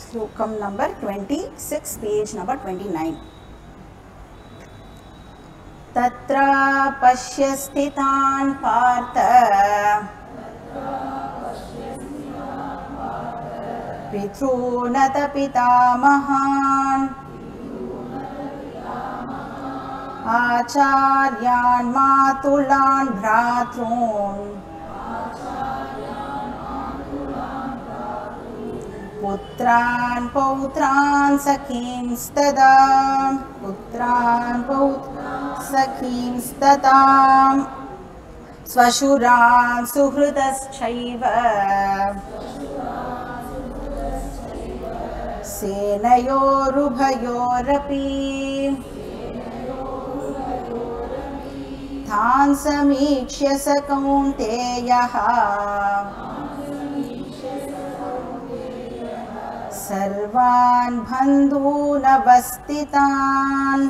ஸ்லோகம் number twenty six page number twenty nine तत्र पश्य स्थितान् पार्थ पितॄनत पितामहान् आचार्यान् मातुलान् भ्रातॄन् पुत्रान् पौत्रान् सखींस्तदा पुत्रान् पौत्रान् सखींस्तदा स्वशुरान् सुहृदश्चैव सेनयोरुभयोरपि तान् समीक्ष्य स कौन्तेयः सर्वान् बन्धूनवस्थितान्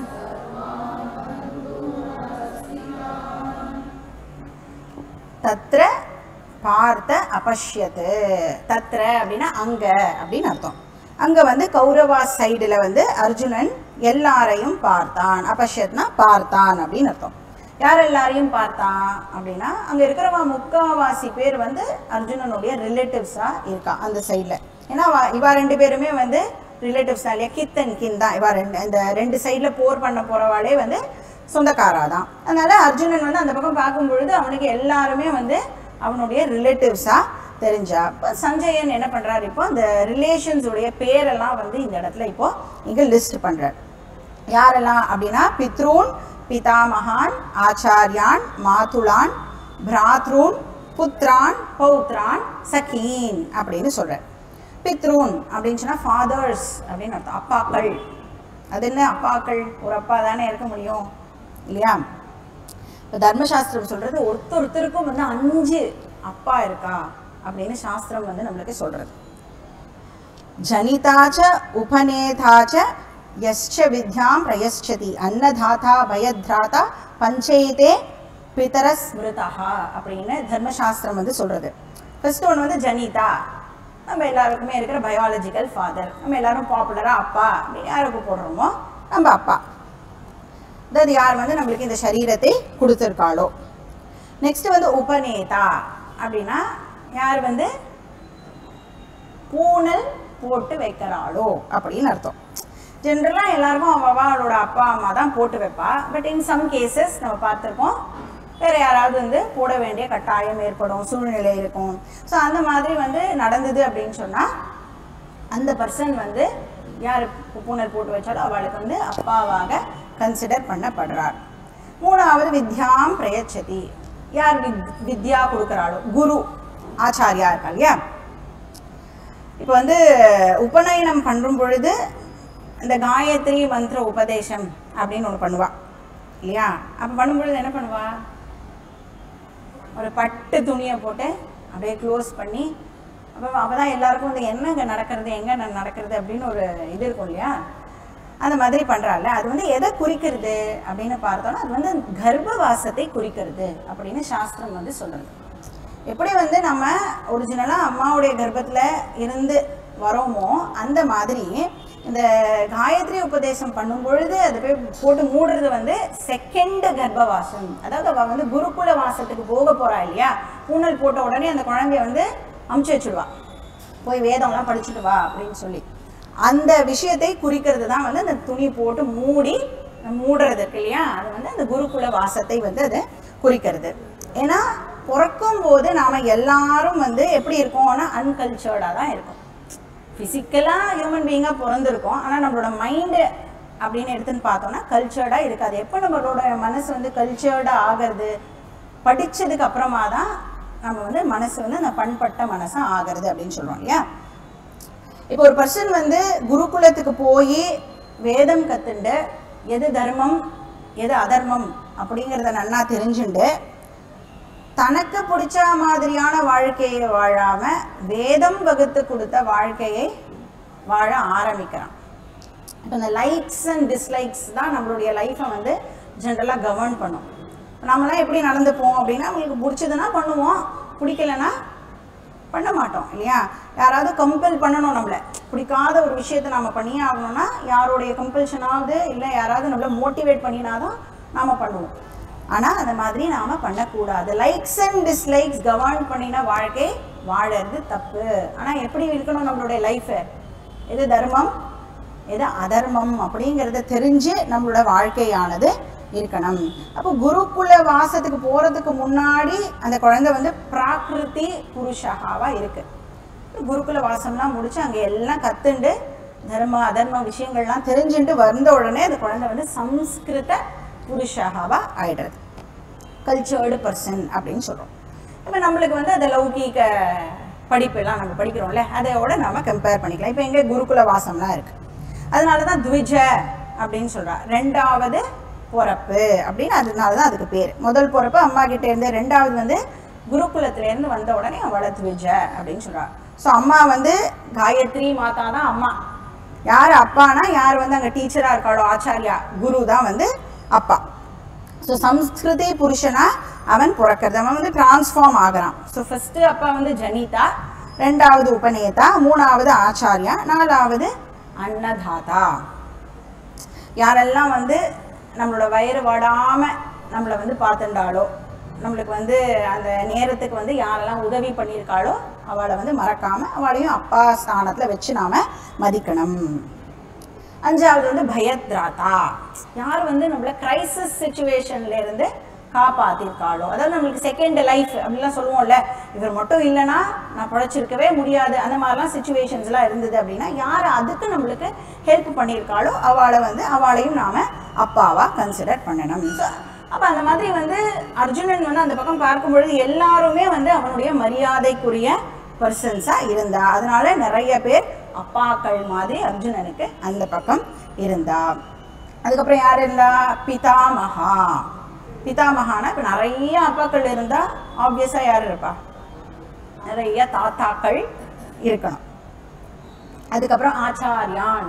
தத்ர பார்த்த அபஷ்யத்து தத்ர அப்படின்னா அங்க அப்படின்னு அர்த்தம் அங்க வந்து கௌரவா சைடுல வந்து அர்ஜுனன் எல்லாரையும் பார்த்தான் அபஷ்யத்னா பார்த்தான் அப்படின்னு அர்த்தம் யார் எல்லாரையும் பார்த்தான் அப்படின்னா அங்க இருக்கிறவா முக்காவாசி பேர் வந்து அர்ஜுனனுடைய ரிலேட்டிவ்ஸா இருக்கா அந்த சைடுல ஏன்னா அவ- இவா ரெண்டு பேருமே வந்து ரிலேட்டிவ்ஸ் தான் இல்லையா கித்தன் கின் தான் இவா ரெண்டு இந்த ரெண்டு சைடுல போர் பண்ண போறவாளே வந்து சொந்தக்காரா தான் அதனால அர்ஜுனன் வந்து அந்த பக்கம் பார்க்கும் பொழுது அவனுக்கு எல்லாருமே வந்து அவனுடைய ரிலேட்டிவ்ஸா தெரிஞ்சா இப்போ சஞ்சயன் என்ன பண்றாரு இப்போ அந்த ரிலேஷன்ஸ் உடைய பேரெல்லாம் வந்து இந்த இடத்துல இப்போ இங்க லிஸ்ட் பண்றார் யாரெல்லாம் அப்படின்னா பித்ரூன் பிதாமகான் ஆச்சாரியான் மாதுலான் பிராத்ரூன் புத்ரான் பௌத்ரான் சகீன் அப்படின்னு சொல்றார் பித்ரூன் அப்படின்னு சொன்னா ஃபாதர்ஸ் அப்படின்னு அர்த்தம் அப்பாக்கள் அது என்ன அப்பாக்கள் ஒரு அப்பா தானே இருக்க முடியும் இல்லையா இப்போ தர்மசாஸ்திரம் சொல்றது ஒருத்தர் ஒருத்தருக்கும் வந்து அஞ்சு அப்பா இருக்கா அப்படின்னு சாஸ்திரம் வந்து நம்மளுக்கு சொல்றது ஜனிதா ச உபநேதா ச யஸ்ச வித்யாம் பிரயஷ்சதி அன்னதாதா பயத்ராதா பஞ்சைதே பிதர ஸ்மிருதா அப்படின்னு தர்மசாஸ்திரம் வந்து சொல்றது ஃபர்ஸ்ட் ஒன்று வந்து ஜனிதா நம்ம எல்லாருக்குமே இருக்கிற பயாலஜிக்கல் ஃபாதர் நம்ம எல்லாரும் பாப்புலராக அப்பா அப்படின்னு யாருக்கு போடுறோமோ நம்ம அப்பா அதாவது யார் வந்து நம்மளுக்கு இந்த சரீரத்தை கொடுத்துருக்காளோ நெக்ஸ்ட் வந்து உபநேதா அப்படின்னா யார் வந்து பூணல் போட்டு வைக்கிறாளோ அப்படின்னு அர்த்தம் ஜென்ரலாக எல்லாருக்கும் அவ அவளோட அப்பா அம்மா தான் போட்டு வைப்பா பட் இன் சம் கேசஸ் நம்ம பார்த்துருக்கோம் வேற யாராவது வந்து போட வேண்டிய கட்டாயம் ஏற்படும் சூழ்நிலை இருக்கும் ஸோ அந்த மாதிரி வந்து நடந்தது அப்படின்னு சொன்னால் அந்த பர்சன் வந்து யார் பூனல் போட்டு வச்சாலும் அவளுக்கு வந்து அப்பாவாக கன்சிடர் பண்ணப்படுறார் மூணாவது வித்யாம் பிரயச்சதி யார் வித் வித்யா கொடுக்குறாளோ குரு ஆச்சாரியா இருக்கா இல்லையா இப்போ வந்து உபநயனம் பண்ணும் பொழுது இந்த காயத்ரி மந்திர உபதேசம் அப்படின்னு ஒன்று பண்ணுவா இல்லையா அப்போ பண்ணும் பொழுது என்ன பண்ணுவா ஒரு பட்டு துணியை போட்டு அப்படியே க்ளோஸ் பண்ணி அப்போ அப்போ தான் எல்லாருக்கும் வந்து என்னங்க நடக்கிறது எங்கே நடக்கிறது அப்படின்னு ஒரு இது இருக்கும் இல்லையா அந்த மாதிரி பண்ணுறாள் அது வந்து எதை குறிக்கிறது அப்படின்னு பார்த்தோன்னா அது வந்து கர்ப்பவாசத்தை குறிக்கிறது அப்படின்னு சாஸ்திரம் வந்து சொல்கிறது எப்படி வந்து நம்ம ஒரிஜினலாக அம்மாவுடைய கர்ப்பத்தில் இருந்து வரோமோ அந்த மாதிரி இந்த காயத்ரி உபதேசம் பண்ணும் பொழுது அது போய் போட்டு மூடுறது வந்து செகண்ட் கர்ப்பவாசம் அதாவது அவள் வந்து குருகுல வாசத்துக்கு போக போறா இல்லையா பூனல் போட்ட உடனே அந்த குழந்தைய வந்து அமுச்சு வச்சுடுவா போய் வேதம்லாம் படிச்சுட்டு வா அப்படின்னு சொல்லி அந்த விஷயத்தை குறிக்கிறது தான் வந்து அந்த துணி போட்டு மூடி மூடுறது இருக்கு இல்லையா அது வந்து அந்த குருகுல வாசத்தை வந்து அது குறிக்கிறது ஏன்னா பிறக்கும் போது நாம எல்லாரும் வந்து எப்படி இருக்கோம்னா அன்கல்ச்சர்டாக தான் இருக்கும் ஃபிசிக்கலாக ஹியூமன் பீயிங்காக பிறந்திருக்கோம் ஆனால் நம்மளோட மைண்டு அப்படின்னு எடுத்துன்னு பார்த்தோம்னா கல்ச்சர்டாக இருக்காது எப்போ நம்மளோட மனசு வந்து கல்ச்சர்டாக ஆகிறது படித்ததுக்கு அப்புறமா தான் நம்ம வந்து மனசு வந்து அந்த பண்பட்ட மனசாக ஆகிறது அப்படின்னு சொல்கிறோம் இல்லையா இப்போ ஒரு பர்சன் வந்து குருகுலத்துக்கு போய் வேதம் கத்துண்டு எது தர்மம் எது அதர்மம் அப்படிங்கிறத நன்னா தெரிஞ்சுண்டு தனக்கு பிடிச்ச மாதிரியான வாழ்க்கையை வாழாம வேதம் வகுத்து கொடுத்த வாழ்க்கையை வாழ ஆரம்பிக்கிறான் இப்போ இந்த லைக்ஸ் அண்ட் டிஸ்லைக்ஸ் தான் நம்மளுடைய லைஃப்பை வந்து ஜென்ரலாக கவர்ன் பண்ணும் நம்மளாம் எப்படி நடந்துப்போம் அப்படின்னா நம்மளுக்கு பிடிச்சதுன்னா பண்ணுவோம் பிடிக்கலன்னா பண்ண மாட்டோம் இல்லையா யாராவது கம்பல் பண்ணணும் நம்மளை பிடிக்காத ஒரு விஷயத்தை நாம் பண்ணியே ஆகணும்னா யாருடைய கம்பல்ஷனாவது இல்லை யாராவது நம்மளை மோட்டிவேட் பண்ணினாதான் நாம் பண்ணுவோம் ஆனால் அந்த மாதிரி நாம் பண்ணக்கூடாது லைக்ஸ் அண்ட் டிஸ்லைக்ஸ் கவர்ன் பண்ணின வாழ்க்கை வாழறது தப்பு ஆனால் எப்படி இருக்கணும் நம்மளுடைய லைஃபு எது தர்மம் எது அதர்மம் அப்படிங்கிறத தெரிஞ்சு நம்மளோட வாழ்க்கையானது இருக்கணும் அப்போ குருகுல வாசத்துக்கு போகிறதுக்கு முன்னாடி அந்த குழந்தை வந்து பிராகிருதி புருஷகாவா இருக்கு குருகுல வாசம்லாம் முடிச்சு அங்கே எல்லாம் கத்துண்டு தர்ம அதர்ம விஷயங்கள்லாம் தெரிஞ்சுட்டு வந்த உடனே அந்த குழந்தை வந்து சம்ஸ்கிருத புருஷகாவா ஆயிடுறது கல்ச்சர்டு பர்சன் அப்படின்னு சொல்கிறோம் இப்போ நம்மளுக்கு வந்து அந்த லௌகீக படிப்பெல்லாம் நம்ம படிக்கிறோம்ல அதையோட நம்ம கம்பேர் பண்ணிக்கலாம் இப்போ எங்கே குருகுல வாசம்லாம் இருக்குது அதனால தான் த்விஜ அப்படின்னு சொல்கிறா ரெண்டாவது பிறப்பு அப்படின்னு அதனால தான் அதுக்கு பேர் முதல் பிறப்பு அம்மா கிட்ட இருந்து ரெண்டாவது வந்து குருகுலத்திலேருந்து வந்த உடனே அவளை த்விஜ அப்படின்னு சொல்கிறா ஸோ அம்மா வந்து காயத்ரி மாதா தான் அம்மா யார் அப்பானா யார் வந்து அங்கே டீச்சராக இருக்காளோ ஆச்சாரியா குரு தான் வந்து அப்பா ஸோ சம்ஸ்கிருதி புருஷனா அவன் பிறக்கிறது அவன் வந்து டிரான்ஸ்ஃபார்ம் ஆகுறான் ஸோ ஃபஸ்ட்டு அப்பா வந்து ஜனிதா ரெண்டாவது உபநேதா மூணாவது ஆச்சாரியா நாலாவது அன்னதாதா யாரெல்லாம் வந்து நம்மளோட வயிறு வாடாமல் நம்மளை வந்து பார்த்துட்டாலோ நம்மளுக்கு வந்து அந்த நேரத்துக்கு வந்து யாரெல்லாம் உதவி பண்ணியிருக்காளோ அவளை வந்து மறக்காமல் அவளையும் அப்பா ஸ்தானத்தில் வச்சு நாம் மதிக்கணும் அஞ்சாவது வந்து பயத்ராதா யார் வந்து நம்மள கிரைசிஸ் சுச்சுவேஷன்ல இருந்து காப்பாத்திருக்காளோ அதாவது நம்மளுக்கு செகண்ட் லைஃப் அப்படிலாம் சொல்லுவோம்ல இவர் மட்டும் இல்லைன்னா நான் பிழைச்சிருக்கவே முடியாது அந்த மாதிரிலாம் சுச்சுவேஷன்ஸ்லாம் இருந்தது அப்படின்னா யார் அதுக்கு நம்மளுக்கு ஹெல்ப் பண்ணியிருக்காளோ அவளை வந்து அவளையும் நாம அப்பாவா கன்சிடர் பண்ணணும் அப்போ அந்த மாதிரி வந்து அர்ஜுனன் வந்து அந்த பக்கம் பார்க்கும் பொழுது எல்லாருமே வந்து அவனுடைய மரியாதைக்குரிய பர்சன்ஸாக இருந்தா அதனால நிறைய பேர் அப்பாக்கள் மாதிரி அர்ஜுனனுக்கு அந்த பக்கம் இருந்தா அதுக்கப்புறம் யார் இருந்தா பிதாமகா பிதாமகானா இப்போ நிறைய அப்பாக்கள் இருந்தா ஆப்வியஸாக யார் இருப்பா நிறைய தாத்தாக்கள் இருக்கணும் அதுக்கப்புறம் ஆச்சாரியான்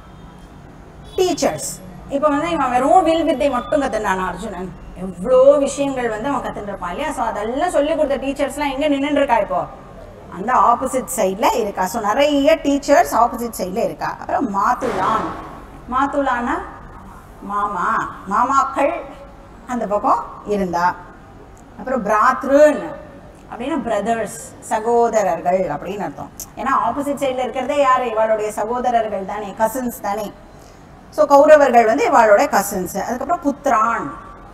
டீச்சர்ஸ் இப்போ வந்து இவன் வெறும் வில் வித்தை மட்டும் கத்துனான் அர்ஜுனன் எவ்வளோ விஷயங்கள் வந்து அவன் கத்துட்டுருப்பான் இல்லையா ஸோ அதெல்லாம் சொல்லி கொடுத்த டீச்சர்ஸ்லாம் எங்கே நின்றுருக்கா இப்போ அந்த ஆப்போசிட் சைடில் இருக்கா ஸோ நிறைய டீச்சர்ஸ் ஆப்போசிட் சைடில் இருக்கா அப்புறம் மாத்துலான் மாத்துலான்னா மாமா மாமாக்கள் அந்த பக்கம் இருந்தா அப்புறம் பிராத்ருன் அப்படின்னா பிரதர்ஸ் சகோதரர்கள் அப்படின்னு அர்த்தம் ஏன்னா ஆப்போசிட் சைடில் இருக்கிறதே யார் இவளுடைய சகோதரர்கள் தானே கசின்ஸ் தானே ஸோ கௌரவர்கள் வந்து இவளோட கசின்ஸ் அதுக்கப்புறம் புத்ரான்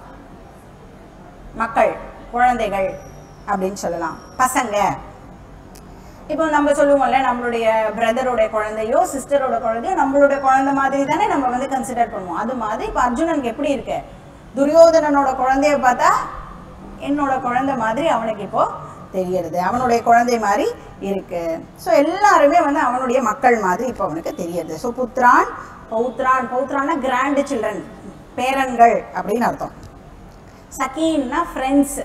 மக்கள் குழந்தைகள் அப்படின்னு சொல்லலாம் பசங்க இப்போ நம்ம சொல்லுவோம்ல நம்மளுடைய பிரதரோட குழந்தையோ சிஸ்டரோட குழந்தையோ நம்மளோட குழந்தை மாதிரி தானே நம்ம வந்து கன்சிடர் பண்ணுவோம் அது மாதிரி இப்போ அர்ஜுனனுக்கு எப்படி இருக்கு துரியோதனனோட குழந்தைய பார்த்தா என்னோட குழந்தை மாதிரி அவனுக்கு இப்போ தெரியறது அவனுடைய குழந்தை மாதிரி இருக்கு ஸோ எல்லாருமே வந்து அவனுடைய மக்கள் மாதிரி இப்போ அவனுக்கு தெரியறது ஸோ புத்ரான் பௌத்ரான் பௌத்ரான்னா கிராண்ட் சில்ட்ரன் பேரன்கள் அப்படின்னு அர்த்தம் சகீன்னா ஃப்ரெண்ட்ஸ்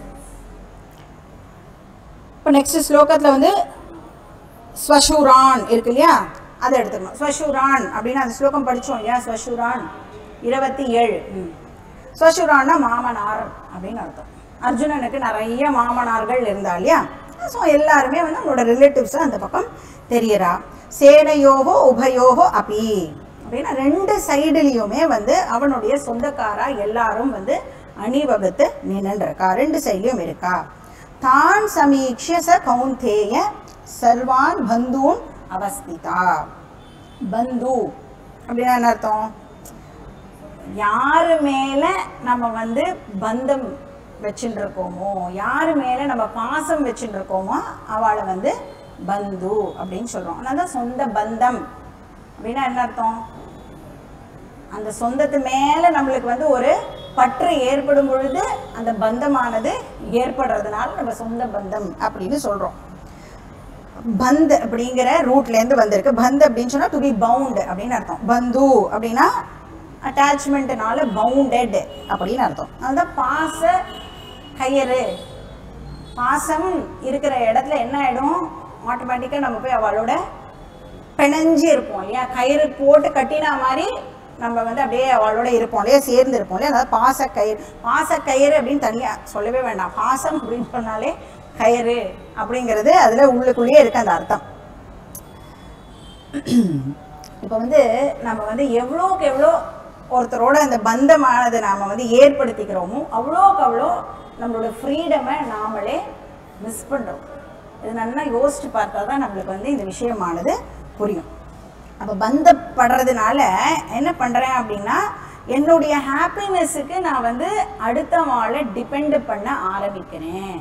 இப்போ நெக்ஸ்ட் ஸ்லோகத்தில் வந்து ஸ்வசூரான் இருக்கு இல்லையா அதை எடுத்துக்கணும் ஸ்வசூரான் அப்படின்னு அந்த ஸ்லோகம் படித்தோம் இல்லையா ஸ்வசூரான் இருபத்தி ஏழு ம். ஸ்வசூரான்னா மாமனார் அப்படின்னு அர்த்தம் அர்ஜுனனுக்கு நிறைய மாமனார்கள் இருந்தா இல்லையா ஸோ எல்லாருமே வந்து அவங்களோட ரிலேட்டிவ்ஸ் அந்த பக்கம் தெரியறா சேனையோகோ உபயோகோ அபி அப்படின்னா ரெண்டு சைடுலேயுமே வந்து அவனுடைய சொந்தக்காரா எல்லாரும் வந்து அணிவகுத்து நின்றுருக்கா ரெண்டு சைட்லையும் இருக்கா தான் சமீக்ஷ ச கௌந்தேய சர்வான் பந்தூன் அவஸ்திதா பந்து அப்படின்னா என்ன அர்த்தம் யாரு மேல நம்ம வந்து பந்தம் வச்சுட்டு இருக்கோமோ யாரு மேல நம்ம பாசம் வச்சுட்டு இருக்கோமோ அவளை வந்து பந்து அப்படின்னு சொல்றோம் அதான் சொந்த பந்தம் அப்படின்னா என்ன அர்த்தம் அந்த சொந்தத்து மேல நம்மளுக்கு வந்து ஒரு பற்று ஏற்படும் பொழுது அந்த பந்தமானது ஏற்படுறதுனால நம்ம சொந்த பந்தம் அப்படின்னு சொல்றோம் பந்த் அப்படிங்கிற ரூட்ல இருந்து வந்திருக்கு பந்த் அப்படின்னு சொன்னா டு பி பவுண்ட் அப்படின்னு அர்த்தம் பந்து அப்படின்னா அட்டாச்மெண்ட்னால பவுண்டட் அப்படின்னு அர்த்தம் அதுதான் பாச கயிறு பாசம் இருக்கிற இடத்துல என்ன ஆயிடும் ஆட்டோமேட்டிக்காக நம்ம போய் அவளோட பிணைஞ்சு இருப்போம் இல்லையா கயிறு போட்டு கட்டினா மாதிரி நம்ம வந்து அப்படியே அவளோட இருப்போம் இல்லையா சேர்ந்து இருப்போம் இல்லையா அதாவது பாச கயிறு பாச கயிறு அப்படின்னு தனியாக சொல்லவே வேண்டாம் பாசம் அப்படின்னு சொன்னாலே கயிறு அப்படிங்கிறது அதில் உள்ளுக்குள்ளேயே இருக்கு அந்த அர்த்தம் இப்போ வந்து நம்ம வந்து எவ்வளோக்கு எவ்வளோ ஒருத்தரோட அந்த பந்தமானதை நாம் வந்து ஏற்படுத்திக்கிறோமோ அவ்வளோக்கு அவ்வளோ நம்மளோட ஃப்ரீடமை நாமளே மிஸ் பண்ணுறோம் இது நல்லா யோசிச்சு பார்த்தா தான் நம்மளுக்கு வந்து இந்த விஷயமானது புரியும் அப்போ பந்தப்படுறதுனால என்ன பண்ணுறேன் அப்படின்னா என்னுடைய ஹாப்பினஸுக்கு நான் வந்து அடுத்த வாழை டிபெண்ட் பண்ண ஆரம்பிக்கிறேன்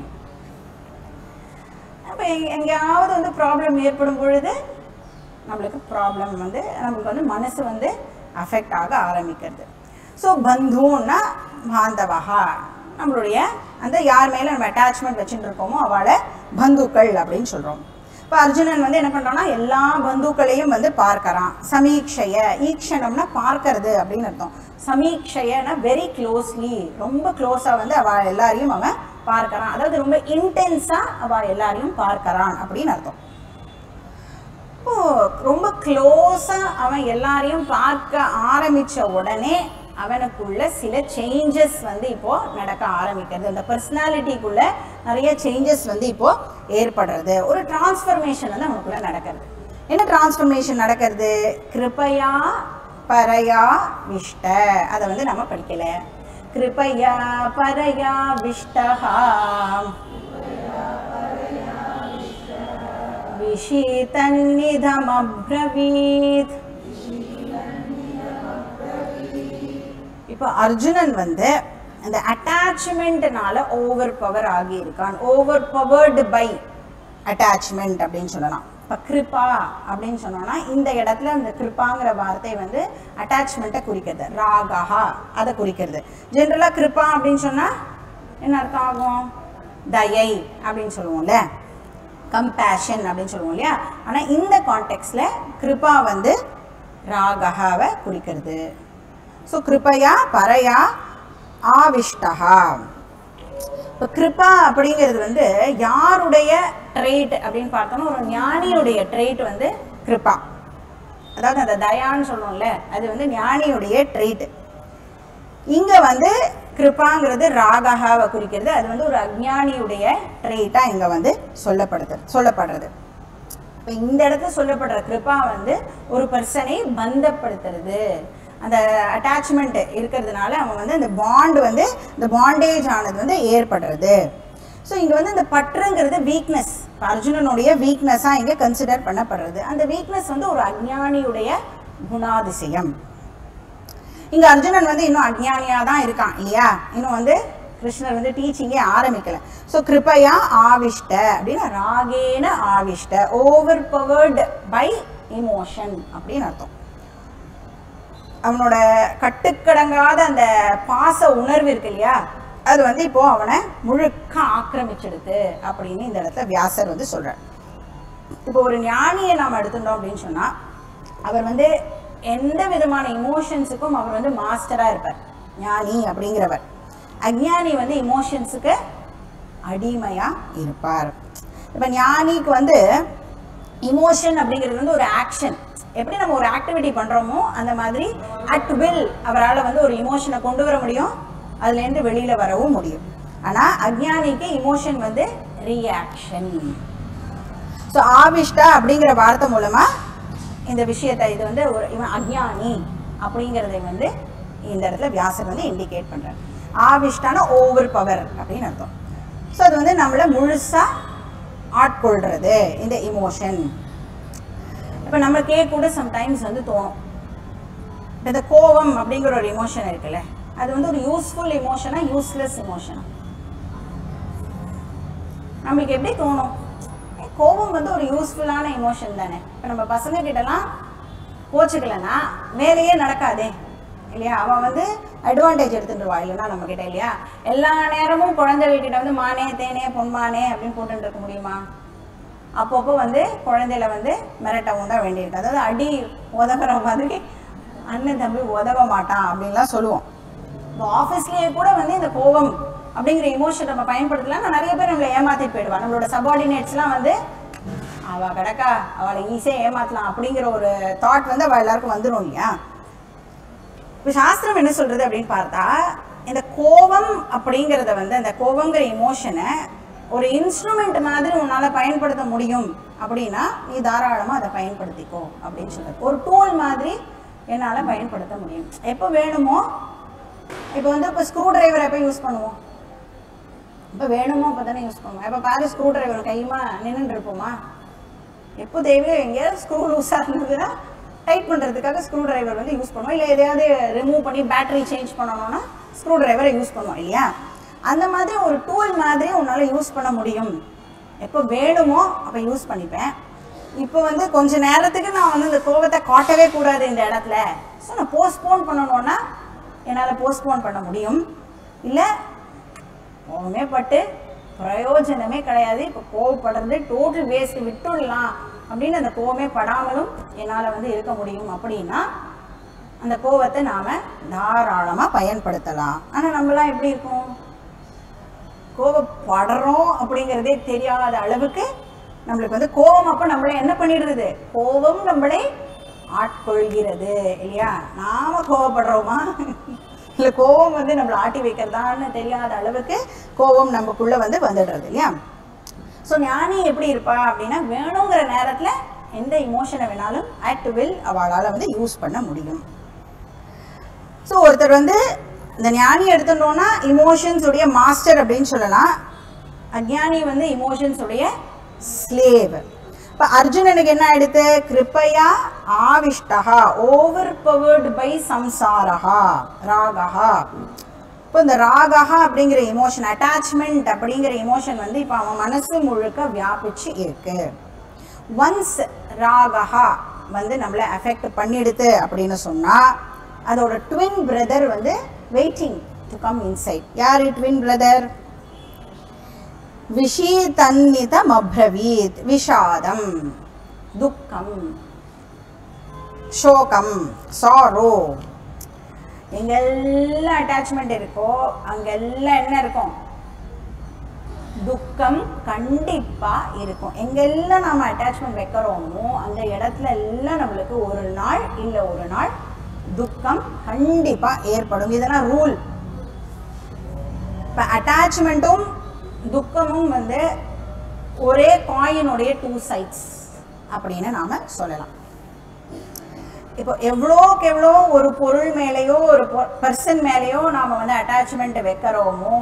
அப்போ எங்கேயாவது வந்து ப்ராப்ளம் ஏற்படும் பொழுது நம்மளுக்கு ப்ராப்ளம் வந்து நம்மளுக்கு வந்து மனசு வந்து அஃபெக்ட் ஆக ஆரம்பிக்கிறது ஸோ பந்துன்னா பாந்தவகா நம்மளுடைய அந்த யார் மேலே நம்ம அட்டாச்மெண்ட் வச்சுட்டு இருக்கோமோ அவளை பந்துக்கள் அப்படின்னு சொல்கிறோம் இப்போ அர்ஜுனன் வந்து என்ன பண்ணுறான்னா எல்லா பந்துக்களையும் வந்து பார்க்கறான் சமீக்ஷைய ஈக்ஷணம்னா பார்க்கறது அப்படின்னு அர்த்தம் சமீக்ஷையனா வெரி க்ளோஸ்லி ரொம்ப க்ளோஸாக வந்து அவள் எல்லாரையும் அவன் பார்க்கறான் அதாவது ரொம்ப இன்டென்ஸாக அவள் எல்லாரையும் பார்க்கறான் அப்படின்னு அர்த்தம் இப்போ ரொம்ப க்ளோஸாக அவன் எல்லாரையும் பார்க்க ஆரம்பித்த உடனே அவனுக்குள்ள சில சேஞ்சஸ் வந்து இப்போ நடக்க ஆரம்பிக்கிறது அந்த பர்சனாலிட்டிக்குள்ள நிறைய சேஞ்சஸ் வந்து இப்போ ஏற்படுறது ஒரு டிரான்ஸ்ஃபர்மேஷன் வந்து அவனுக்குள்ள நடக்கிறது என்ன டிரான்ஸ்ஃபர்மேஷன் நடக்கிறது கிருபையா பரையா விஷ்ட அதை வந்து நம்ம படிக்கல கிருபையா பரையா விஷ்டஹா விஷீதன்னிதமப்ரவீத் இப்போ அர்ஜுனன் வந்து அந்த அட்டாச்மெண்ட்னால ஓவர் பவர் ஆகியிருக்கான் ஓவர் பவர்டு பை அட்டாச்மெண்ட் அப்படின்னு சொல்லலாம் இப்போ கிருபா அப்படின்னு சொன்னோம்னா இந்த இடத்துல இந்த கிருபாங்கிற வார்த்தை வந்து அட்டாச்மெண்ட்டை குறிக்கிறது ராகஹா அதை குறிக்கிறது ஜென்ரலாக கிருபா அப்படின்னு சொன்னால் என்ன அர்த்தம் ஆகும் தயை அப்படின்னு சொல்லுவோம்ல கம்பேஷன் அப்படின்னு சொல்லுவோம் இல்லையா ஆனால் இந்த கான்டெக்ட்ல கிருபா வந்து ராகஹாவை குறிக்கிறது ஸோ கிருபையா பரையா ஆவிஷ்டகா இப்போ கிருபா அப்படிங்கிறது வந்து யாருடைய ட்ரேட் அப்படின்னு பார்த்தோம்னா ஒரு ஞானியுடைய ட்ரேட் வந்து கிருபா அதாவது அந்த தயான்னு சொல்லுவோம்ல அது வந்து ஞானியுடைய ட்ரேட் இங்க வந்து கிருபாங்கிறது ராகஹாவை குறிக்கிறது அது வந்து ஒரு அஜ்ஞானியுடைய ட்ரேட்டா இங்க வந்து சொல்லப்படுது சொல்லப்படுறது இப்போ இந்த இடத்துல சொல்லப்படுற கிருபா வந்து ஒரு பர்சனை பந்தப்படுத்துறது அந்த அட்டாச்மெண்ட் இருக்கிறதுனால அவன் வந்து அந்த பாண்ட் வந்து இந்த பாண்டேஜ் ஆனது வந்து ஏற்படுறது ஸோ இங்கே வந்து இந்த பற்றுங்கிறது வீக்னஸ் அர்ஜுனனுடைய வீக்னஸாக இங்கே கன்சிடர் பண்ணப்படுறது அந்த வீக்னஸ் வந்து ஒரு அஜ்ஞானியுடைய குணாதிசயம் இங்க அர்ஜுனன் வந்து இன்னும் அஜ்ஞானியா தான் இருக்கான் இல்லையா இன்னும் வந்து கிருஷ்ணர் வந்து டீச்சிங்கே ஆரம்பிக்கல ஸோ கிருபையா ஆவிஷ்ட அப்படின்னு ராகேன ஆவிஷ்ட ஓவர் பவர்டு பை இமோஷன் அப்படின்னு அர்த்தம் அவனோட கட்டுக்கடங்காத அந்த பாச உணர்வு இருக்கு இல்லையா அது வந்து இப்போ அவனை முழுக்க ஆக்கிரமிச்சிடுது அப்படின்னு இந்த இடத்துல வியாசர் வந்து சொல்றார் இப்போ ஒரு ஞானியை நாம் எடுத்துட்டோம் அப்படின்னு சொன்னா அவர் வந்து எந்த விதமான இமோஷன்ஸுக்கும் அவர் வந்து மாஸ்டரா இருப்பார் ஞானி அப்படிங்கிறவர் அஞ்ஞானி வந்து இமோஷன்ஸுக்கு அடிமையா இருப்பார் இப்போ ஞானிக்கு வந்து இமோஷன் அப்படிங்கிறது வந்து ஒரு ஆக்ஷன் எப்படி நம்ம ஒரு ஆக்டிவிட்டி பண்றோமோ அந்த மாதிரி அட் வில் அவரால் வந்து ஒரு இமோஷனை கொண்டு வர முடியும் அதுலேருந்து வெளியில வரவும் முடியும் ஆனா அஜ்ஞானிக்கு இமோஷன் வந்து ரியாக்ஷன் ஸோ ஆவிஷ்டா அப்படிங்கிற வார்த்தை மூலமா இந்த விஷயத்தை இது வந்து ஒரு இவன் அஜ்ஞானி அப்படிங்கிறதை வந்து இந்த இடத்துல வியாசர் வந்து இண்டிகேட் பண்றார் ஆவிஷ்டான ஓவர் பவர் அப்படின்னு அர்த்தம் ஸோ அது வந்து நம்மளை முழுசா ஆட்கொள்றது இந்த இமோஷன் இப்போ நம்மளுக்கே கூட சம்டைம்ஸ் வந்து தோணும் இப்ப இந்த கோவம் அப்படிங்கிற ஒரு இமோஷன் இருக்குல்ல அது வந்து ஒரு யூஸ்ஃபுல் இமோஷனா யூஸ்லெஸ் இமோஷனா நம்மளுக்கு எப்படி தோணும் ஏ, கோபம் வந்து ஒரு யூஸ்ஃபுல்லான இமோஷன் தானே இப்போ நம்ம பசங்க கிட்டலாம் கோச்சுக்கலன்னா வேலையே நடக்காதே இல்லையா அவன் வந்து அட்வான்டேஜ் எடுத்துட்டுருவா இல்லைன்னா நம்ம கிட்ட இல்லையா எல்லா நேரமும் குழந்தைகள் கிட்ட வந்து மானே தேனே பொன்மானே அப்படின்னு போட்டுட்டு இருக்க முடியுமா அப்பப்போ வந்து குழந்தையில வந்து மிரட்டவும் தான் வேண்டியிருக்கு அதாவது அடி உதவுற மாதிரி அண்ணன் தம்பி உதவ மாட்டான் அப்படின்லாம் சொல்லுவோம் இப்போ ஆஃபீஸ்லேயே கூட வந்து இந்த கோபம் அப்படிங்கிற இமோஷன் நம்ம பயன்படுத்தலாம் நான் நிறைய பேர் நம்மளை ஏமாத்திட்டு போயிடுவா நம்மளோட சபார்டினேட்ஸ்லாம் வந்து அவ கிடக்கா அவளை ஈஸியாக ஏமாத்தலாம் அப்படிங்கிற ஒரு தாட் வந்து அவள் எல்லாருக்கும் வந்துடும் இல்லையா இப்போ சாஸ்திரம் என்ன சொல்றது அப்படின்னு பார்த்தா இந்த கோபம் அப்படிங்கிறத வந்து அந்த கோபங்கிற இமோஷனை ஒரு இன்ஸ்ட்ருமெண்ட் மாதிரி உன்னால் பயன்படுத்த முடியும் அப்படின்னா நீ தாராளமாக அதை பயன்படுத்திக்கோ அப்படின்னு சொல்லுது ஒரு டூல் மாதிரி என்னால் பயன்படுத்த முடியும் எப்போ வேணுமோ இப்போ வந்து இப்போ ஸ்க்ரூ டிரைவர் எப்போ யூஸ் பண்ணுவோம் இப்போ வேணுமோ அப்போ தானே யூஸ் பண்ணுவோம் இப்போ பாரு ஸ்க்ரூ டிரைவர் கையுமா நின்றுட்டு இருப்போமா எப்போ தேவையோ எங்கேயாவது ஸ்க்ரூ லூஸாக இருந்ததுன்னா டைட் பண்ணுறதுக்காக ஸ்க்ரூ டிரைவர் வந்து யூஸ் பண்ணுவோம் இல்லை எதையாவது ரிமூவ் பண்ணி பேட்டரி சேஞ்ச் பண்ணணும்னா ஸ்க்ரூ டிரைவரை யூஸ் பண்ணுவோம் இல்லையா அந்த மாதிரி ஒரு டூல் மாதிரி உன்னால் யூஸ் பண்ண முடியும் எப்போ வேணுமோ அப்போ யூஸ் பண்ணிப்பேன் இப்போ வந்து கொஞ்ச நேரத்துக்கு நான் வந்து இந்த கோபத்தை காட்டவே கூடாது இந்த இடத்துல ஸோ நான் போஸ்ட்போன் பண்ணணும்னா என்னால் போஸ்ட்போன் பண்ண முடியும் இல்லை கோவமே பட்டு பிரயோஜனமே கிடையாது இப்போ கோவப்படுறது டோட்டல் வேஸ்ட் விட்டுடலாம் அப்படின்னு அந்த கோவமே படாமலும் என்னால் வந்து இருக்க முடியும் அப்படின்னா அந்த கோவத்தை நாம் தாராளமாக பயன்படுத்தலாம் ஆனால் நம்மளாம் எப்படி இருக்கோம் கோவப்படுறோம் அப்படிங்கிறதே தெரியாத அளவுக்கு நம்மளுக்கு வந்து கோபம் அப்போ நம்மளை என்ன பண்ணிடுறது கோபம் நம்மளை ஆட்கொள்கிறது இல்லையா நாம கோவப்படுறோமா இல்லை கோபம் வந்து நம்மளை ஆட்டி வைக்கிறதான்னு தெரியாத அளவுக்கு கோபம் நமக்குள்ள வந்து வந்துடுறது இல்லையா ஸோ ஞானி எப்படி இருப்பா அப்படின்னா வேணுங்கிற நேரத்தில் எந்த இமோஷனை வேணாலும் அட் வில் அவளால் வந்து யூஸ் பண்ண முடியும் ஸோ ஒருத்தர் வந்து இந்த ஞானி எடுத்துட்டோம்னா இமோஷன்ஸ் உடைய மாஸ்டர் அப்படின்னு சொல்லலாம் அஜ்ஞானி வந்து இமோஷன்ஸ் உடைய ஸ்லேவ் இப்போ அர்ஜுனனுக்கு என்ன ஆயிடுத்து கிருப்பையா ஆவிஷ்டகா ஓவர் பவர்டு பை சம்சாரஹா ராகஹா இப்போ இந்த ராகஹா அப்படிங்கிற இமோஷன் அட்டாச்மெண்ட் அப்படிங்கிற இமோஷன் வந்து இப்போ அவன் மனசு முழுக்க வியாபிச்சு இருக்கு ஒன்ஸ் ராகஹா வந்து நம்மளை அஃபெக்ட் பண்ணிடுது அப்படின்னு சொன்னால் அதோட ட்வின் பிரதர் வந்து வெயிட்டிங் டு கம் இன்சைட் யார் ட்வின் பிரதர் விஷீதன்னிதம் அப்ரவீத் விஷாதம் துக்கம் சோகம் சாரோ எங்கெல்லாம் அட்டாச்மெண்ட் இருக்கோ அங்கெல்லாம் என்ன இருக்கும் துக்கம் கண்டிப்பா இருக்கும் எங்கெல்லாம் நாம அட்டாச்மெண்ட் வைக்கிறோமோ அந்த இடத்துல எல்லாம் நம்மளுக்கு ஒரு நாள் இல்ல ஒரு நாள் துக்கம் கண்டிப்பா ஏற்படும் இதெல்லாம் ரூல் இப்போ அட்டாச்மெண்ட்டும் துக்கமும் வந்து ஒரே காயினுடைய டூ சைட்ஸ் அப்படின்னு நாம சொல்லலாம் இப்போ எவ்வளோக்கு எவ்வளோ ஒரு பொருள் மேலேயோ ஒரு பர்சன் மேலேயோ நாம் வந்து அட்டாச்மெண்ட் வைக்கிறோமோ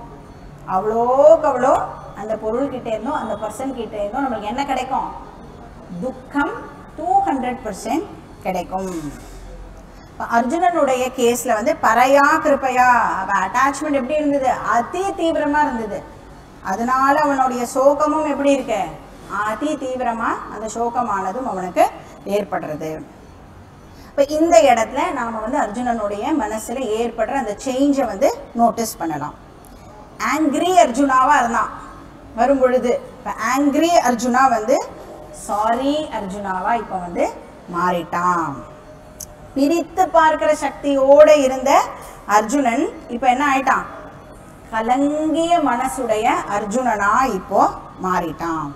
அவ்வளோக்கு அவ்வளோ அந்த பொருள்கிட்ட இருந்தும் அந்த பர்சன் கிட்ட இருந்தும் நம்மளுக்கு என்ன கிடைக்கும் துக்கம் டூ ஹண்ட்ரட் பர்சன்ட் கிடைக்கும் இப்ப அர்ஜுனனுடைய கேஸ்ல வந்து பறையா கிருப்பையா அவன் அட்டாச்மெண்ட் எப்படி இருந்தது அதி தீவிரமா இருந்தது அதனால அவனுடைய சோகமும் எப்படி இருக்கு அதி தீவிரமா அந்த சோகமானதும் அவனுக்கு ஏற்படுறது இப்போ இந்த இடத்துல நாம் வந்து அர்ஜுனனுடைய மனசில் ஏற்படுற அந்த சேஞ்சை வந்து நோட்டீஸ் பண்ணலாம் ஆங்க்ரி அர்ஜுனாவா இருந்தான் வரும் பொழுது இப்போ ஆங்க்ரி அர்ஜுனா வந்து சாரி அர்ஜுனாவா இப்போ வந்து மாறிட்டான் பிரித்து பார்க்கிற சக்தியோட இருந்த அர்ஜுனன் இப்போ என்ன ஆயிட்டான் கலங்கிய மனசுடைய அர்ஜுனனா இப்போ மாறிட்டான்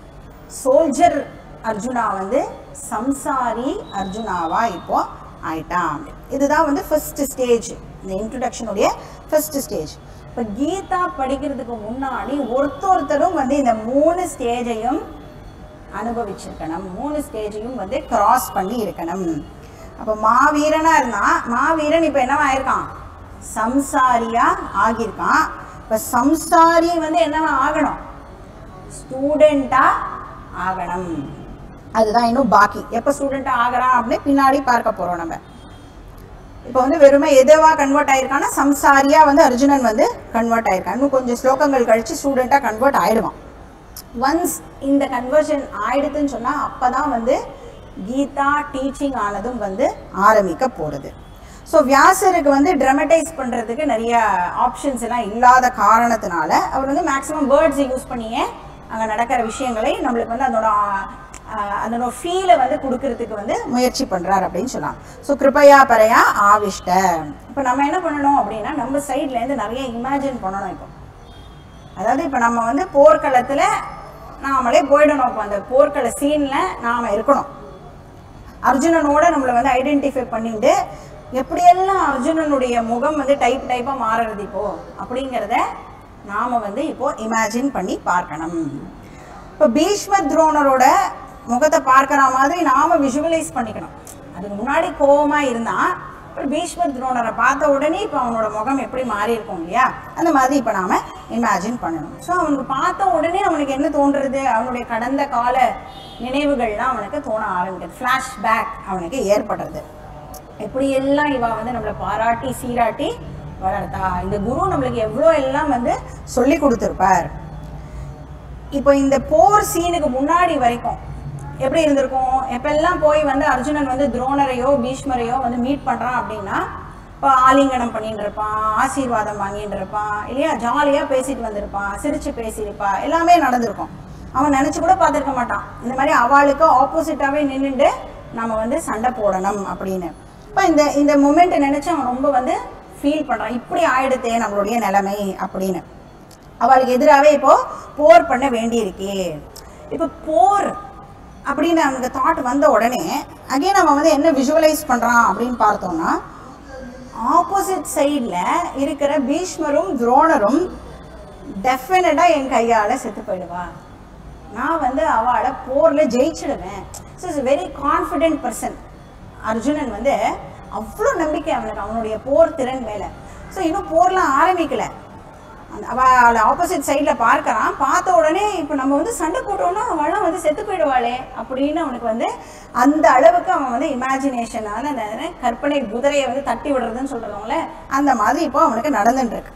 சோல்ஜர் அர்ஜுனா வந்து சம்சாரி அர்ஜுனாவா இப்போ ஆயிட்டான் இதுதான் வந்து ஃபர்ஸ்ட் ஸ்டேஜ் இந்த இன்ட்ரடக்ஷனுடைய ஃபர்ஸ்ட் ஸ்டேஜ் இப்போ கீதா படிக்கிறதுக்கு முன்னாடி ஒருத்தொருத்தரும் வந்து இந்த மூணு ஸ்டேஜையும் அனுபவிச்சிருக்கணும் மூணு ஸ்டேஜையும் வந்து கிராஸ் பண்ணி இருக்கணும் அப்போ மாவீரனா இருந்தான் மாவீரன் இப்போ என்னவா ஆயிருக்கான் சம்சாரியா ஆகியிருக்கான் இப்போ சம்சாரி வந்து என்னவா ஆகணும் ஸ்டூடெண்டா ஆகணும் அதுதான் இன்னும் பாக்கி எப்போ ஸ்டூடெண்டா ஆகிறான் அப்படின்னு பின்னாடி பார்க்க போறோம் நம்ம இப்போ வந்து வெறுமை எதுவா கன்வெர்ட் ஆயிருக்கான்னா சம்சாரியா வந்து அர்ஜுனன் வந்து கன்வெர்ட் ஆயிருக்கான் இன்னும் கொஞ்சம் ஸ்லோகங்கள் கழிச்சு ஸ்டூடெண்டா கன்வெர்ட் ஆயிடுவான் ஒன்ஸ் இந்த கன்வர்ஷன் ஆயிடுதுன்னு சொன்னா அப்பதான் வந்து கீதா டீச்சிங் ஆனதும் வந்து ஆரம்பிக்க போறது ஸோ வியாசருக்கு வந்து ட்ரமடைஸ் பண்ணுறதுக்கு நிறைய ஆப்ஷன்ஸ் எல்லாம் இல்லாத காரணத்தினால அவர் வந்து மேக்ஸிமம் வேர்ட்ஸை யூஸ் பண்ணியே அங்கே நடக்கிற விஷயங்களை நம்மளுக்கு வந்து அதனோட ஆஹ், அதனோட ஃபீலை வந்து கொடுக்கறதுக்கு வந்து முயற்சி பண்ணுறார் அப்படின்னு சொல்லலாம் ஸோ கிருபையா பரையா ஆவிஷ்ட இப்போ நம்ம என்ன பண்ணணும் அப்படின்னா நம்ம சைட்லேருந்து நிறைய இமேஜின் பண்ணணும் இப்போ அதாவது இப்போ நம்ம வந்து போர்க்களத்தில் நாமளே போயிடணும் இப்போ அந்த போர்க்கள சீனில் நாம் இருக்கணும் அர்ஜுனனோட நம்மளை வந்து ஐடென்டிஃபை பண்ணிட்டு எப்படியெல்லாம் அர்ஜுனனுடைய முகம் வந்து டைப் டைப்பாக மாறுறது இப்போ அப்படிங்கிறத நாம வந்து இப்போ இமேஜின் பண்ணி பார்க்கணும் இப்போ பீஷ்ம துரோணரோட முகத்தை பார்க்குற மாதிரி நாம விஷுவலைஸ் பண்ணிக்கணும் அதுக்கு முன்னாடி கோவமா இருந்தான் அப்புறம் பீஷ்ம துரோணரை பார்த்த உடனே இப்போ அவனோட முகம் எப்படி மாறி இருக்கும் இல்லையா அந்த மாதிரி இப்போ நாம இமேஜின் பண்ணணும் ஸோ அவனுக்கு பார்த்த உடனே அவனுக்கு என்ன தோன்றுறது அவனுடைய கடந்த கால நினைவுகள்லாம் அவனுக்கு தோண ஆரம்பிக்குது ஃப்ளாஷ்பேக் அவனுக்கு ஏற்படுறது எப்படி எல்லாம் இவ வந்து நம்மளை பாராட்டி சீராட்டி வளர்த்தா இந்த குரு நம்மளுக்கு எவ்வளோ எல்லாம் வந்து சொல்லி கொடுத்துருப்பார் இப்போ இந்த போர் சீனுக்கு முன்னாடி வரைக்கும் எப்படி இருந்திருக்கும் எப்பெல்லாம் போய் வந்து அர்ஜுனன் வந்து துரோணரையோ பீஷ்மரையோ வந்து மீட் பண்ணுறான் அப்படின்னா இப்போ ஆலிங்கனம் பண்ணிட்டு இருப்பான் ஆசீர்வாதம் வாங்கிட்டு இருப்பான் இல்லையா ஜாலியாக பேசிட்டு வந்திருப்பான் சிரிச்சு பேசியிருப்பா எல்லாமே நடந்திருக்கும் அவன் நினச்சி கூட பார்த்துருக்க மாட்டான் இந்த மாதிரி அவளுக்கு ஆப்போசிட்டாகவே நின்றுட்டு நம்ம வந்து சண்டை போடணும் அப்படின்னு இப்போ இந்த இந்த மூமெண்ட்டை நினச்சி அவன் ரொம்ப வந்து ஃபீல் பண்ணுறான் இப்படி ஆயிடுத்தே நம்மளுடைய நிலைமை அப்படின்னு அவளுக்கு எதிராகவே இப்போ போர் பண்ண வேண்டியிருக்கே இப்போ போர் அப்படின்னு அந்த தாட் வந்த உடனே அகைன் அவன் வந்து என்ன விஷுவலைஸ் பண்ணுறான் அப்படின்னு பார்த்தோம்னா ஆப்போசிட் சைடில் இருக்கிற பீஷ்மரும் துரோணரும் டெஃபினட்டாக என் கையால் செத்து போயிடுவா நான் வந்து அவளை போரில் ஜெயிச்சிடுவேன் so is very confident person Arjunan வந்து அவ்வளோ நம்பிக்கை அவனுக்கு அவனுடைய போர் திறன் மேலே ஸோ இன்னும் போர்லாம் ஆரம்பிக்கல அந்த அவளை ஆப்போசிட் சைடில் பார்க்கறான் பார்த்த உடனே இப்போ நம்ம வந்து சண்டை போட்டோம்னா அவளாம் வந்து செத்து போயிடுவாளே அப்படின்னு அவனுக்கு வந்து அந்த அளவுக்கு அவன் வந்து இமேஜினேஷனால அந்த கற்பனை குதிரையை வந்து தட்டி விடுறதுன்னு சொல்கிறவங்கள அந்த மாதிரி இப்போ அவனுக்கு நடந்துட்டு இருக்கு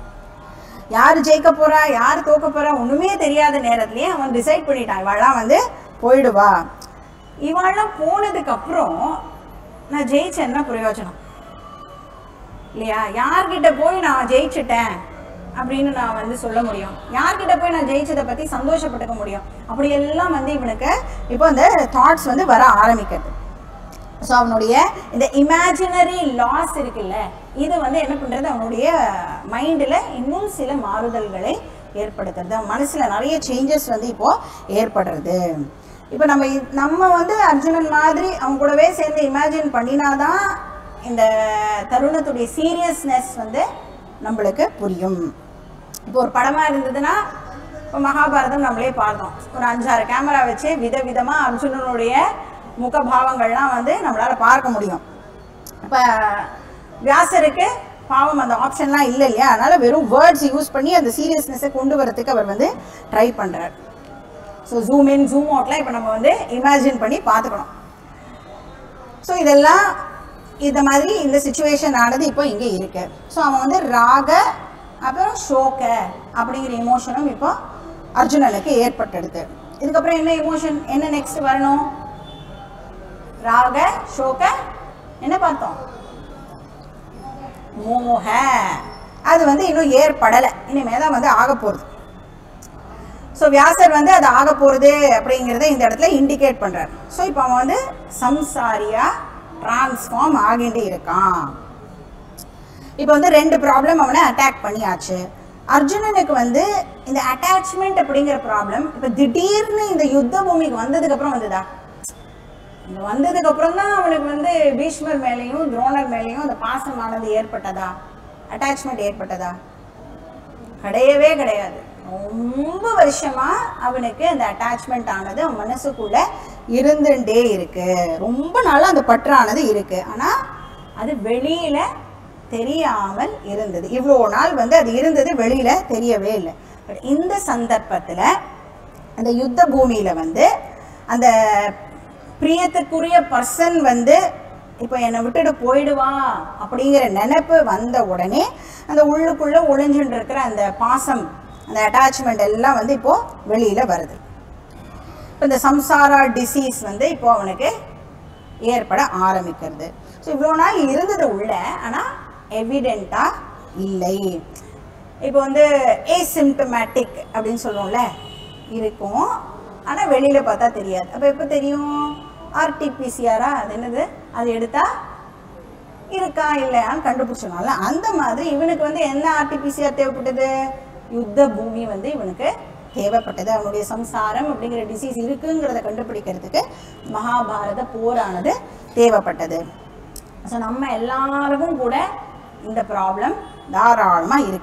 யார் ஜெயிக்க போறா யார் தோக்க போறா ஒண்ணுமே தெரியாத நேரத்திலேயே அவன் டிசைட் பண்ணிட்டான் இவாள்லாம் வந்து போயிடுவா இவாள்லாம் போனதுக்கு அப்புறம் நான் ஜெயிச்சேன்னா பிரயோஜனம் இல்லையா யார்கிட்ட போய் நான் ஜெயிச்சிட்டேன் அப்படின்னு நான் வந்து சொல்ல முடியும் யார்கிட்ட போய் நான் ஜெயிச்சதை பத்தி சந்தோஷப்பட்டுக்க முடியும் அப்படி எல்லாம் வந்து இவனுக்கு இப்போ இந்த தாட்ஸ் வந்து வர ஆரம்பிக்கிறது ஸோ அவனுடைய இந்த இமேஜினரி லாஸ் இருக்குல்ல இது வந்து என்ன பண்ணுறது அவனுடைய மைண்டில் இன்னும் சில மாறுதல்களை ஏற்படுத்துறது அவன் மனசில் நிறைய சேஞ்சஸ் வந்து இப்போ ஏற்படுறது இப்போ நம்ம இ- நம்ம வந்து அர்ஜுனன் மாதிரி அவன் கூடவே சேர்ந்து இமேஜின் பண்ணினாதான் இந்த தருணத்துடைய சீரியஸ்னஸ் வந்து நம்மளுக்கு புரியும் இப்போ ஒரு படமாக இருந்ததுன்னா இப்போ மகாபாரதம் நம்மளே பார்த்தோம் ஒரு அஞ்சாறு கேமரா வச்சு விதவிதமாக அர்ஜுனனுடைய முகபாவங்கள்லாம் வந்து நம்மளால் பார்க்க முடியும் இப்போ வியாசருக்கு பாவம் அந்த ஆப்ஷன்லாம் இல்லை இல்லையா அதனால் வெறும் வேர்ட்ஸ் யூஸ் பண்ணி அந்த சீரியஸ்னஸை கொண்டு வரதுக்கு அவர் வந்து ட்ரை பண்ணுறார் ஸோ ஜூம் இன் ஜூம் அவுட்லாம் இப்போ நம்ம வந்து இமேஜின் பண்ணி பார்த்துக்கணும் ஸோ இதெல்லாம் இந்த மாதிரி இந்த சுச்சுவேஷன் ஆனது இப்போ இங்கே இருக்கு ஸோ அவன் வந்து ராக அப்புறம் ஷோக அப்படிங்கிற இமோஷனும் இப்போ அர்ஜுனனுக்கு ஏற்பட்டுடுது இதுக்கப்புறம் என்ன இமோஷன் என்ன நெக்ஸ்ட் வரணும் ராக ஷோக என்ன பார்த்தோம் மோக அது வந்து இன்னும் ஏற்படலை இனிமே தான் வந்து ஆக போகிறது ஸோ வியாசர் வந்து அது ஆக போகிறது அப்படிங்கிறத இந்த இடத்துல இண்டிகேட் பண்ணுறார் ஸோ இப்போ அவன் வந்து சம்சாரியா டிரான்ஸ்ஃபார்ம் ஆகிட்டு இருக்கான் இப்போ வந்து ரெண்டு ப்ராப்ளம் அவனை அட்டாக் பண்ணியாச்சு அர்ஜுனனுக்கு வந்து இந்த அட்டாச்மெண்ட் அப்படிங்கிற ப்ராப்ளம் இப்போ திடீர்னு இந்த யுத்த பூமிக்கு வந்ததுக்கப்புறம் வந்ததா இங்க வந்ததுக்கு அப்புறம் தான் அவனுக்கு வந்து பீஷ்மர் மேலேயும் துரோணர் மேலேயும் அந்த பாசமானது ஏற்பட்டதா அட்டாச்மெண்ட் ஏற்பட்டதா கிடையவே கிடையாது ரொம்ப வருஷமா அவனுக்கு அந்த அட்டாச்மெண்ட் ஆனது அவன் மனசுக்குள்ள இருந்துட்டே இருக்கு ரொம்ப நாளா அந்த பற்றானது இருக்கு ஆனா அது வெளியில தெரியாமல் இருந்தது இவ்வளோ நாள் வந்து அது இருந்தது வெளியில தெரியவே இல்லை பட் இந்த சந்தர்ப்பத்துல அந்த யுத்த பூமியில வந்து அந்த பிரியத்துக்குரிய பர்சன் வந்து இப்போ என்னை விட்டுட்டு போயிடுவா அப்படிங்கிற நினைப்பு வந்த உடனே அந்த உள்ளுக்குள்ள ஒளிஞ்சுட்டு இருக்கிற அந்த பாசம் அந்த அட்டாச்மெண்ட் எல்லாம் வந்து இப்போ வெளியில வருது இப்போ இந்த சம்சாரா டிசீஸ் வந்து இப்போ அவனுக்கு ஏற்பட ஆரம்பிக்கிறது ஸோ இவ்வளோ நாள் இருந்தது உள்ள ஆனால் எவிடெண்ட்டாக இல்லை இப்போ வந்து ஏசிம்டமேட்டிக் அப்படின்னு சொல்லுவோம்ல இருக்கும் ஆனால் வெளியில் பார்த்தா தெரியாது அப்போ எப்போ தெரியும் ஆர்டிபிசிஆரா அது என்னது அது எடுத்தா இருக்கா இல்லையான்னு கண்டுபிடிச்சனால அந்த மாதிரி இவனுக்கு வந்து என்ன ஆர்டிபிசிஆர் தேவைப்பட்டது யுத்த பூமி வந்து இவனுக்கு தேவைப்பட்டது அவனுடைய சம்சாரம் அப்படிங்கிற டிசீஸ் இருக்குங்கிறத கண்டுபிடிக்கிறதுக்கு மகாபாரத போரானது தேவைப்பட்டது ஸோ நம்ம எல்லாருக்கும் கூட இந்த ப்ராப்ளம் தாராளமாக இருக்கு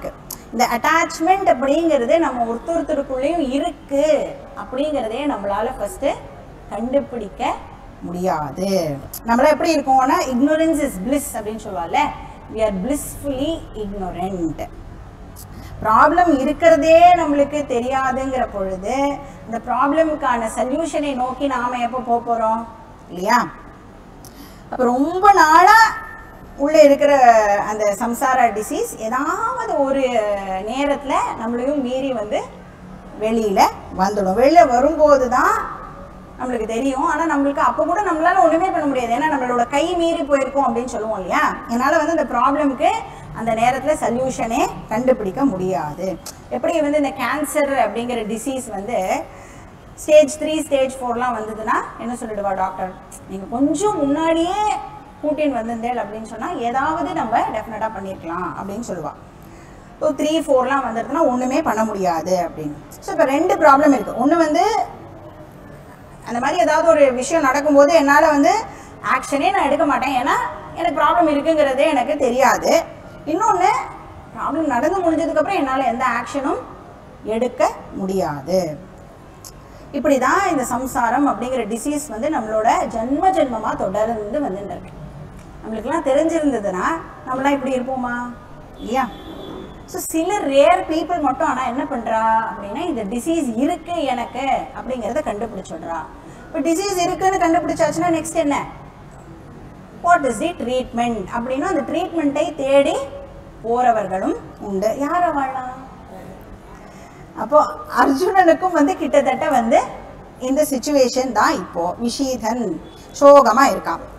இந்த அட்டாச்மெண்ட் அப்படிங்கிறது நம்ம ஒருத்தர் ஒருத்தருக்குள்ளேயும் இருக்கு அப்படிங்கிறதே நம்மளால ஃபர்ஸ்ட் கண்டுபிடிக்க முடியாது நம்மள எப்படி இருக்கோம்னா ignorance இஸ் bliss அப்படின்னு சொல்லுவாள்ல we are blissfully ignorant problem இருக்கிறதே நம்மளுக்கு தெரியாதுங்கிற பொழுது இந்த ப்ராப்ளமுக்கான சொல்யூஷனை நோக்கி நாம எப்போ போக போறோம் இல்லையா அப்போ ரொம்ப நாளாக உள்ளே இருக்கிற அந்த சம்சார டிசீஸ் ஏதாவது ஒரு நேரத்தில் நம்மளையும் மீறி வந்து வெளியில் வந்துடும் வெளியில் வரும்போது தான் நம்மளுக்கு தெரியும் ஆனால் நம்மளுக்கு அப்போ கூட நம்மளால ஒன்றுமே பண்ண முடியாது ஏன்னா நம்மளோட கை மீறி போயிருக்கோம் அப்படின்னு சொல்லுவோம் இல்லையா என்னால் வந்து அந்த ப்ராப்ளம்க்கு அந்த நேரத்தில் சொல்யூஷனே கண்டுபிடிக்க முடியாது எப்படி வந்து இந்த கேன்சர் அப்படிங்கிற டிசீஸ் வந்து ஸ்டேஜ் த்ரீ ஸ்டேஜ் ஃபோர்லாம் வந்ததுன்னா என்ன சொல்லிடுவா டாக்டர் நீங்கள் கொஞ்சம் முன்னாடியே கூட்டின்னு வந்திருந்தேள் அப்படின்னு சொன்னால் ஏதாவது நம்ம டெஃபினட்டாக பண்ணியிருக்கலாம் அப்படின்னு சொல்லுவாள் ஸோ த்ரீ ஃபோர்லாம் வந்துடுதுன்னா ஒன்றுமே பண்ண முடியாது அப்படின்னு ஸோ இப்போ ரெண்டு ப்ராப்ளம் இருக்குது ஒன்று வந்து அந்த மாதிரி ஏதாவது ஒரு விஷயம் நடக்கும்போது என்னால் வந்து ஆக்ஷனே நான் எடுக்க மாட்டேன் ஏன்னா எனக்கு ப்ராப்ளம் இருக்குங்கிறதே எனக்கு தெரியாது இன்னொன்று ப்ராப்ளம் நடந்து முடிஞ்சதுக்கப்புறம் என்னால் எந்த ஆக்ஷனும் எடுக்க முடியாது இப்படி தான் இந்த சம்சாரம் அப்படிங்கிற டிசீஸ் வந்து நம்மளோட ஜென்ம ஜென்மமாக தொடர்ந்து வந்துட்டு இருக்கு நம்மளுக்கெல்லாம் தெரிஞ்சிருந்ததுன்னா நம்மளாம் இப்படி இருப்போமா இல்லையா ஸோ சில ரேர் பீப்புள் மட்டும் ஆனால் என்ன பண்ணுறா அப்படின்னா இந்த டிசீஸ் இருக்கு எனக்கு அப்படிங்கிறத கண்டுபிடிச்சிடுறா இப்போ டிசீஸ் இருக்குன்னு கண்டுபிடிச்சாச்சுன்னா நெக்ஸ்ட் என்ன வாட் இஸ் தி ட்ரீட்மெண்ட் அப்படின்னா அந்த ட்ரீட்மெண்ட்டை தேடி போறவர்களும் உண்டு யாரை வாழலாம் அப்போ அர்ஜுனனுக்கும் வந்து கிட்டத்தட்ட வந்து இந்த சுச்சுவேஷன் தான் இப்போ விஷீதன் சோகமா இருக்கான்